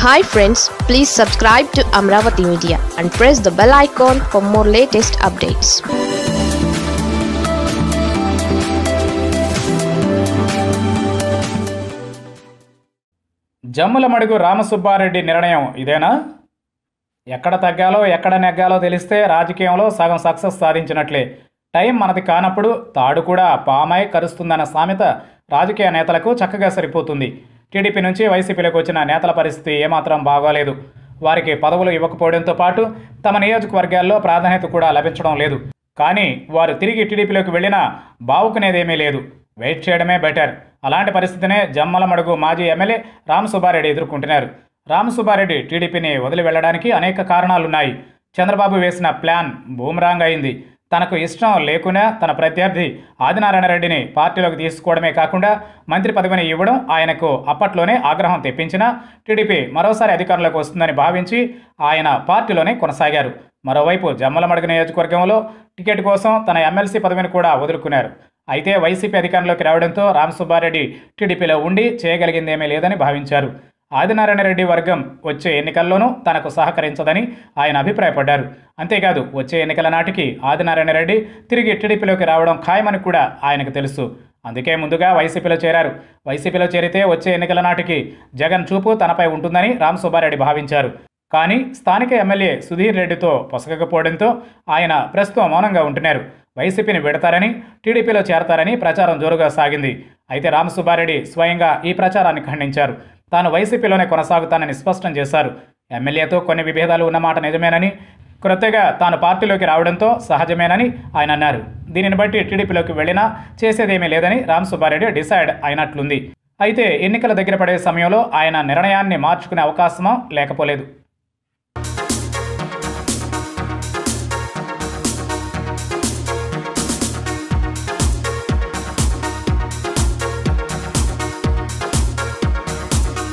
hi friends please subscribe to Amaravati media and press the bell icon for more latest updates Jammalamadugu Ramasubbareddy నిర్ణయం ఇదేనా ఎక్కడ తగ్గాలో ఎక్కడ నెగ్గాలో తెలిస్తే రాజకీయంలో సగం సక్సెస్ సాధించినట్లే టైం మనది కానప్పుడు తాడు కూడా పామై కరుస్తుందన్న సామెత రాజకీయ నేతలకు చక్కగా సరిపోతుంది టీడీపీ నుంచి వైసీపీలోకి వచ్చిన నేతల పరిస్థితి ఏమాత్రం బాగోలేదు వారికి పదవులు ఇవ్వకపోవడంతో పాటు తమ నియోజకవర్గాల్లో ప్రాధాన్యత కూడా లభించడం లేదు కానీ వారు తిరిగి టీడీపీలోకి వెళ్ళినా బావుకునేదేమీ లేదు వెయిట్ చేయడమే బెటర్ అలాంటి పరిస్థితినే జమ్మల మడుగు మాజీ ఎమ్మెల్యే రామసుబ్బారెడ్డి ఎదుర్కొంటున్నారు రామసుబ్బారెడ్డి టీడీపీని వదిలి వెళ్ళడానికి అనేక కారణాలున్నాయి చంద్రబాబు వేసిన ప్లాన్ బూమరాంగ్ అయింది తనకు ఇష్టం లేకున్నా తన ప్రత్యర్థి ఆదినారాయణ రెడ్డిని పార్టీలోకి తీసుకోవడమే కాకుండా మంత్రి పదవిని ఇవ్వడం ఆయనకు అప్పట్లోనే ఆగ్రహం తెప్పించినా టీడీపీ మరోసారి అధికారంలోకి వస్తుందని భావించి ఆయన పార్టీలోనే కొనసాగారు మరోవైపు జమ్మలమడుగు నియోజకవర్గంలో టికెట్ కోసం తన ఎమ్మెల్సీ పదవిని కూడా వదులుకున్నారు అయితే వైసీపీ అధికారంలోకి రావడంతో రామసుబ్బారెడ్డి టీడీపీలో ఉండి చేయగలిగిందేమీ లేదని భావించారు ఆదినారాయణ రెడ్డి వర్గం వచ్చే ఎన్నికల్లోనూ తనకు సహకరించదని ఆయన అభిప్రాయపడ్డారు అంతేకాదు వచ్చే ఎన్నికల నాటికి ఆదినారాయణ రెడ్డి తిరిగి టీడీపీలోకి రావడం ఖాయమని కూడా ఆయనకు తెలుసు అందుకే ముందుగా వైసీపీలో చేరారు వైసీపీలో చేరితే వచ్చే ఎన్నికల నాటికి జగన్ చూపు తనపై ఉంటుందని రామ్ సుబ్బారెడ్డి భావించారు కానీ స్థానిక ఎమ్మెల్యే సుధీర్ రెడ్డితో పొసగకపోవడంతో ఆయన ప్రస్తుతం మౌనంగా ఉంటున్నారు వైసీపీని విడతారని టీడీపీలో చేరతారని ప్రచారం జోరుగా సాగింది అయితే రామసుబ్బారెడ్డి స్వయంగా ఈ ప్రచారాన్ని ఖండించారు తాను వైసీపీలోనే కొనసాగుతానని స్పష్టం చేశారు ఎమ్మెల్యేతో కొన్ని విభేదాలు ఉన్నమాట నిజమేనని క్రొత్తగా తాను పార్టీలోకి రావడంతో సహజమేనని ఆయన అన్నారు దీనిని బట్టి టీడీపీలోకి వెళ్ళినా చేసేదేమీ లేదని రామ్ సుబ్బారెడ్డి డిసైడ్ అయినట్లుంది అయితే ఎన్నికల దగ్గర పడే సమయంలో ఆయన నిర్ణయాన్ని మార్చుకునే అవకాశమా లేకపోలేదు